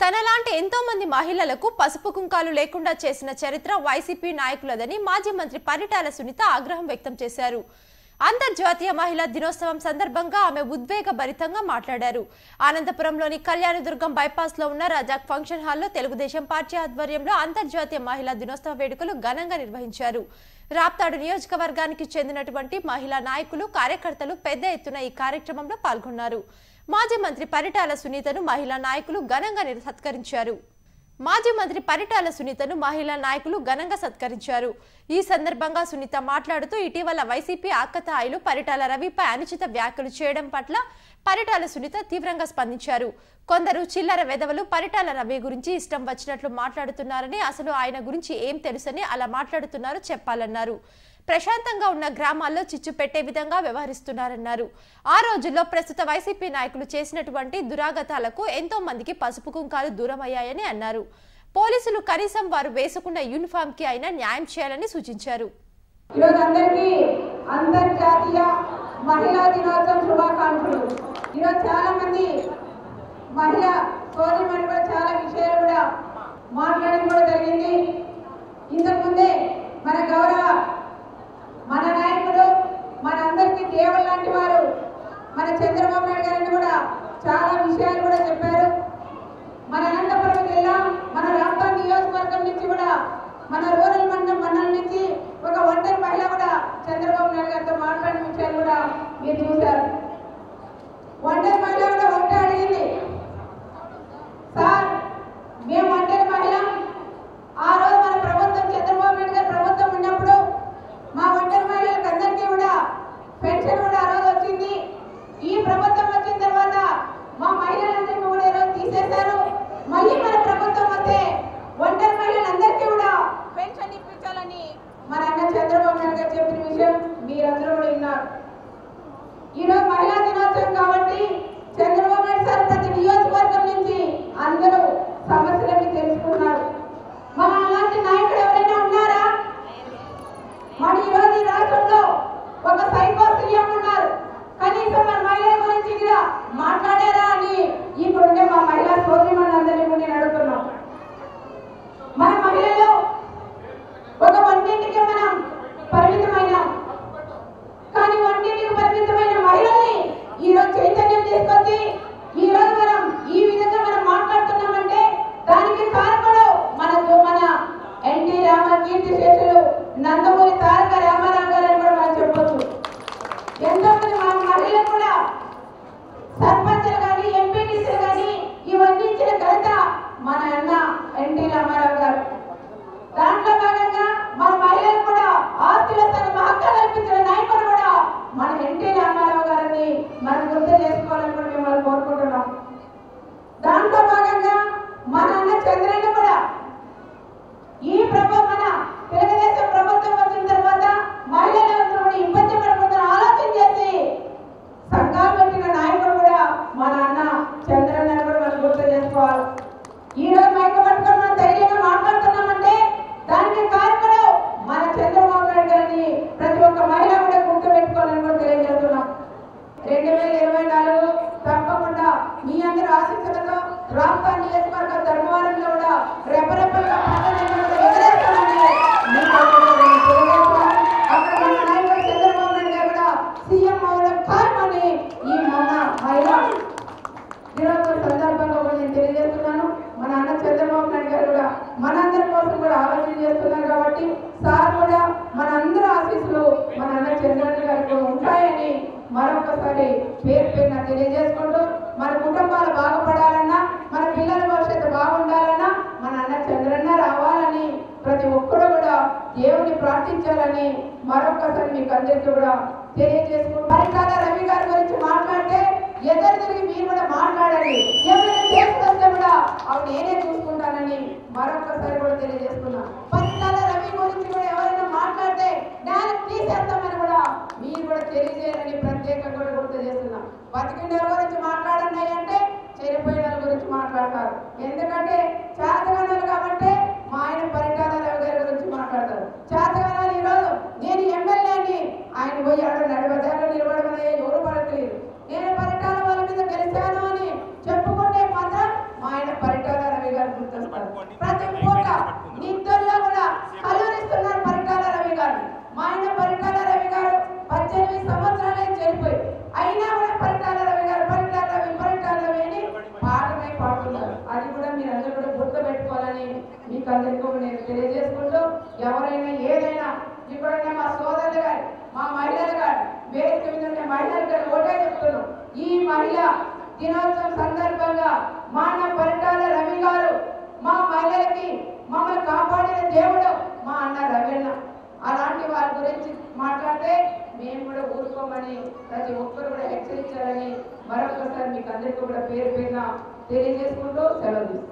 తనలాంటి ఎంతో మంది మహిళలకు పసుపు కుంకాలు లేకుండా చేసిన చరిత్ర వైసీపీ నాయకులదని మాజీ మంత్రి పరిటాల సునీత ఆగ్రహం వ్యక్తం చేశారు అంతర్జాతీయ మహిళా దినోత్సవం సందర్భంగా ఆమె ఉద్వేగ భరితంగా మాట్లాడారు అనంతపురంలోని కళ్యాణదుర్గం బైపాస్ లో ఉన్న రజాక్ ఫంక్షన్ హాల్లో తెలుగుదేశం పార్టీ ఆధ్వర్యంలో అంతర్జాతీయ మహిళా దినోత్సవ వేడుకలు ఘనంగా నిర్వహించారు రాప్తాడు నియోజకవర్గానికి చెందినటువంటి మహిళా నాయకులు కార్యకర్తలు పెద్ద ఎత్తున ఈ కార్యక్రమంలో పాల్గొన్నారు మాజీ మంత్రి పరిటాల సునీతను మహిళా నాయకులు ఘనంగా నిర్- సత్కరించారు మాజీ మంత్రి పరిటాల సునీతను మహిళా నాయకులు ఘనంగా సత్కరించారు ఈ సందర్భంగా సునీత మాట్లాడుతూ ఇటీవల వైసీపీ ఆకతాయిలు పరిటాల రవిపై అనుచిత వ్యాఖ్యలు చేయడం పట్ల పరిటాల సునీత తీవ్రంగా స్పందించారు కొందరు చిల్లర వెధవలు పరిటాల రవి గురించి ఇష్టం వచ్చినట్లు మాట్లాడుతున్నారని అసలు ఆయన గురించి ఏం తెలుసని అలా మాట్లాడుతున్నారో చెప్పాలన్నారు ప్రశాంతంగా ఉన్న గ్రామాల్లో చిచ్చు పెట్టే విధంగా వ్యవహరిస్తున్నారన్నారు ఆ రోజుల్లో ప్రస్తుత వైసీపీ నాయకులు చేసినటువంటి దురాగతాలకు ఎంతో మందికి పసుపు కుంకాలు దూరమయ్యాయని అన్నారు పోలీసులు కనీసం వారు వేసుకున్న యూనిఫామ్ కి అయినా న్యాయం చేయాలని సూచించారు ఈరోజు అందరికీ అంతర్జాతీయ మహిళా దినోత్సవం శుభాకాంక్షలు ఈరోజు చాలా మంది మహిళ సోదరిమణి కూడా చాలా విషయాలు కూడా మాట్లాడడం కూడా జరిగింది ఇంతకుముందే మన గౌరవ మన నాయకుడు మన అందరికీ దేవుడు లాంటి వారు మన చంద్రబాబు నాయుడు గారిని కూడా చాలా విషయాలు కూడా చెప్పారు మన అనంతపురం జిల్లా మన రాంపల్ నియోజకవర్గం నుంచి కూడా మన రూరల్ మండలం మండలం నుంచి ఒక ఒంటరి మహిళ కూడా చంద్రబాబు నాయుడు గారితో మాట్లాడిన విషయాలు కూడా మీరు చూశారు ఒంటరి మహిళ కూడా ఒకటే అడిగింది సార్ మేము ఒంటరి మహిళ ఆ రోజు మన ప్రభుత్వం చంద్రబాబు నాయుడు గారి ప్రభుత్వం ఉన్నప్పుడు మా ఒంటరి మహిళలకు అందరికీ కూడా పెన్షన్ కూడా ఆ రోజు వచ్చింది ఈ ప్రభుత్వం వచ్చిన తర్వాత మా మహిళలందరికీ కూడా ఈరోజు తీసేశారు మళ్ళీ మన ప్రభుత్వం వస్తే ఒంటరి మహిళలందరికీ కూడా పెన్షన్ ఇప్పించాలని మన అన్న చంద్రబాబు నాయుడు గారు చెప్పిన విషయం మీరందరూ కూడా విన్నారు ఈరోజు మహిళా దినోత్సవం కాబట్టి చంద్రబాబు నాయుడు సార్ ప్రతి నియోజకవర్గం నుంచి అందరూ సమస్యలన్నీ తెలుసుకున్నారు మన అలాంటి నాయకుడు ఎవరైనా ఉన్నారా మరి ఈరోజు ఈ రాష్ట్రంలో ఒక సైకో సీఎం ఉన్నారు కనీసం మన మహిళల గురించి కూడా మాట్లాడారా అని ఇప్పుడుండే మా మహిళా సోదరిమణులందరినీ కూడా నేను అడుగుతున్నాం మన మహిళలు ఒక వంటింటికి మనం పరిమితమైనాం కానీ వంటింటికి పరిమితమైన మహిళల్ని ఈ రోజు చైతన్యం తీసుకొచ్చి ఈ రోజు మనం ఈ విధంగా మనం మాట్లాడుతున్నామంటే దానికి కారణం మన మన ఎన్టీ రామ కీర్తి శేషులు నందమూరి తారక రామారావు గారు అని కూడా మనం చెప్పొచ్చు ఎంతో మంది మా మహిళలు కూడా సర్పంచులు కానీ ఎంపీటీసీలు కానీ ఇవన్నీ ఇచ్చిన ఘనత మన అన్న ఎన్టీ రామారావు గారు దాంట్లో భాగంగా మన మహిళలు కూడా ఆస్తిలో సగం హక్కు కల్పించిన నాయకుడు కూడా మన ఎన్టీ రామారావు గారిని మనం గుర్తు చేసుకోవాలని కూడా మిమ్మల్ని కోరుకుంటున్నాం దాంట్లో భాగంగా మన అన్న చంద్రన్న కూడా ఈ ప్రభుత్వం మన తెలుగుదేశం ప్రభుత్వం వచ్చిన తర్వాత మహిళలందరూ కూడా ఇబ్బంది పడకుండా ఆలోచన చేసి సంఘాలు పెట్టిన నాయకుడు కూడా మన అన్న చంద్రన్న కూడా మనం గుర్తు చేసుకోవాలి ఈ రోజు మైక పట్టుకొని మనం ధైర్యంగా మాట్లాడుతున్నామంటే దానికి కారణం మన చంద్రబాబు నాయుడు గారిని ప్రతి ఒక్క మహిళ కూడా గుర్తు పెట్టుకోవాలని కూడా తెలియజేస్తున్నాం రెండు వేల ఇరవై నాలుగు తప్పకుండా మీ అందరి ఆశీస్సులతో రాష్ట్ర నియోజకవర్గ ధర్మవరంలో కూడా రెపరెపలుగా పండుగను కూడా ఎగరేస్తామని మీకు అందరికీ నేను తెలియజేస్తున్నాను. అక్కడ మన నాయకుడు చంద్రబాబు నాయుడు గారు కూడా సీఎం అవడం ఖాయమని ఈ మొన్న మహిళా దినోత్సవం సందర్భంగా కూడా నేను తెలియజేస్తున్నాను మన అన్న చంద్రబాబు నాయుడు గారు కూడా మనందరి కోసం కూడా ఆలోచన చేస్తున్నారు కాబట్టి సార్ కూడా మన అందరి ఆశీస్సులు మన అన్న చంద్రబాబు గారికి కూడా ఉంటాయని మరొకసారి పేరు పేరున తెలియజేసుకుంటూ మన కుటుంబాలు బాగుపడాలన్నా మన పిల్లల భవిష్యత్తు బాగుండాలన్నా మన అన్న చంద్రన్న రావాలని ప్రతి ఒక్కరు కూడా దేవుని ప్రార్థించాలని మరొకసారి మీకు అందరికీ కూడా తెలియజేసుకుంటూ పరికాల రవి గారి గురించి మాట్లాడితే ఎదురు తిరిగి మీరు కూడా మాట్లాడండి ఏమైనా చేసుకొస్తే కూడా అవి నేనే చూసుకుంటానని మరొకసారి కూడా తెలియజేస్తున్నా పరికాల రవి గురించి కూడా ఎవరైనా మాట్లాడితే డైరెక్ట్ తీసేస్తామని కూడా మీరు కూడా తెలియజేయాలని ప్రత్యేకంగా కూడా గుర్తు చేస్తున్నా బతికిన వాళ్ళ గురించి మాట్లాడండి అంటే చనిపోయిన వాళ్ళ గురించి మాట్లాడతారు ఎందుకంటే చేతగానాలు కాబట్టి మా ఆయన పరికాల రవి గారి గురించి మాట్లాడతారు చేతగానాలు ఈరోజు నేను ఎమ్మెల్యేని ఆయన పోయి ఆడ నడిపదాలు నిలబడమని ఎవరు పడట్లేదు నేను పరిటాల వాళ్ళ మీద గెలిచాను అని చెప్పుకుంటే మా గారు గుర్తొస్తారు ప్రతి పూట నిద్రలో కూడా కలవరిస్తున్నారు పరిటాల రవి గారు మా ఆయన పరిటాల రవి గారు పద్దెనిమిది సంవత్సరాలే చనిపోయి అయినా కూడా పరిటాల రవి గారు పరిటాల రవి పరిటాల రవి అని పాటమే పాడుతున్నారు అది కూడా మీరు అందరూ కూడా గుర్తు పెట్టుకోవాలని మీకు అందరికీ కూడా నేను తెలియజేసుకుంటూ ఎవరైనా ఏదైనా ఇప్పుడైనా మా సోదరులు గారు మా మహిళలు గారు వేదిక మీద ఉన్న మహిళలు గారు ఒకటే చెప్తున్నాం ఈ మహిళ దినోత్సవం సందర్భంగా మాన పరిటాల రవి గారు మా మహిళలకి మమ్మల్ని కాపాడిన దేవుడు మా అన్న రవీణ అలాంటి వారి గురించి మాట్లాడితే మేము కూడా ఊరుకోమని ప్రతి ఒక్కరు కూడా హెచ్చరించాలని మరొకసారి మీకు అందరికీ కూడా పేరు పేరున తెలియజేసుకుంటూ సెలవు తీసుకుంటాం